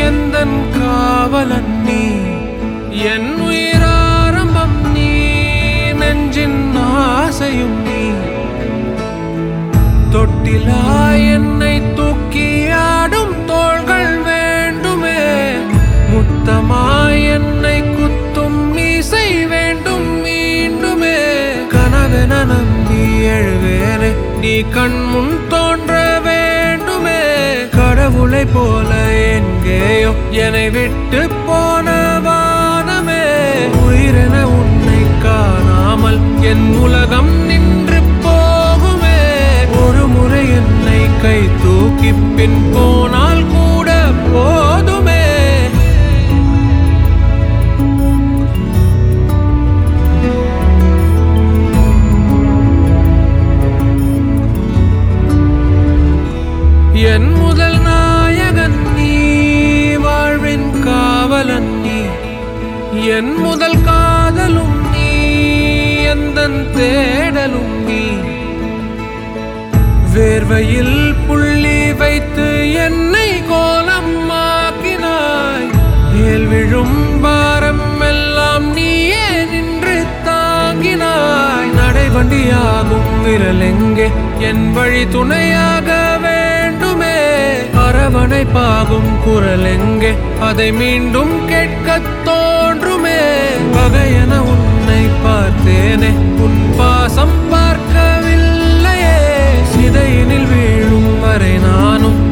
எந்தன் காவலன் நீ என் உயிராரம்பம் நீ நெஞ்சின் ஆசையும் நீ தொட்டிலா என்னை தூக்கி ஆடும் தோள்கள் வேண்டுமே முத்தமாய் என்னை குத்தும் மீசை வேண்டும் மீண்டுமே கனவென நம்பி எழுவேனே நீ கண் முன் தோன்ற வேண்டுமே கடவுளை போல எங்கேயோ என்னை விட்டு போன வானமே உயிரென உன்னை காணாமல் என் உலகம் நின்று போகுமே ஒரு முறை என்னை கை தூக்கி பின் போனால் கூட போதுமே என் முதல் நாயகன் நீ வாழ்வின் காவலன் நீ என் முதல் காதலும் நீ எந்தன் தேடலும் நீ வேர்வையில் புள்ளி வைத்து என்னை கோலம் ஆக்கினாய் ஏல் விழும் பாரம் எல்லாம் நீயே நின்று தாங்கினாய் நடைவண்டியாகும் விரல் எங்கே என் வழி துணையாக வேண்டுமே அரவணைப்பாகும் குரல் எங்கே அதை மீண்டும் கேட்கத் தோன்றுமே பகையென உன்னை பார்த்தேனே உன் பாசம் பார்க்கவில்லையே சிதையினில் வீழும் வரை நானும்